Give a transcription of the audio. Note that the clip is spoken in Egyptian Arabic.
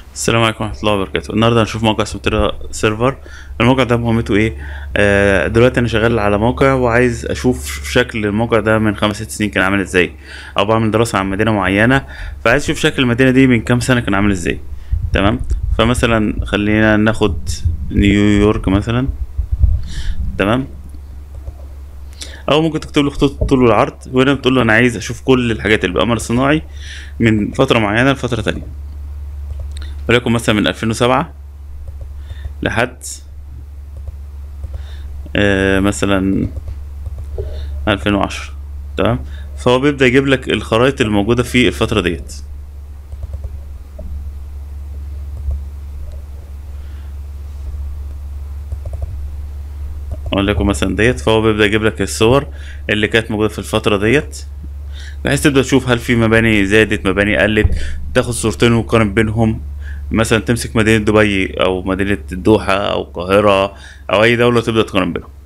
السلام عليكم ورحمة الله وبركاته النهاردة هنشوف موقع اسمه تيرا سيرفر الموقع ده مهمته ايه آه دلوقتي انا شغال على موقع وعايز اشوف شكل الموقع ده من خمس ست سنين كان عامل ازاي او بعمل دراسة عن مدينة معينة فعايز اشوف شكل المدينة دي من كام سنة كان عامل ازاي تمام فمثلا خلينا ناخد نيويورك مثلا تمام او ممكن تكتب له خطوط الطول والعرض وهنا بتقول له انا عايز اشوف كل الحاجات اللي بالقمر الصناعي من فترة معينة لفترة تانية وليكن مثلا من 2007 لحد آه مثلا 2010 تمام فهو بيبدأ يجيب لك الخرائط الموجودة في الفترة ديت وليكن مثلا ديت فهو بيبدأ يجيب لك الصور اللي كانت موجودة في الفترة ديت بحيث تبدأ تشوف هل في مباني زادت مباني قلت تاخد صورتين وتقارن بينهم مثلا تمسك مدينة دبي أو مدينة الدوحة أو القاهرة أو أي دولة تبدأ تقارن بينهم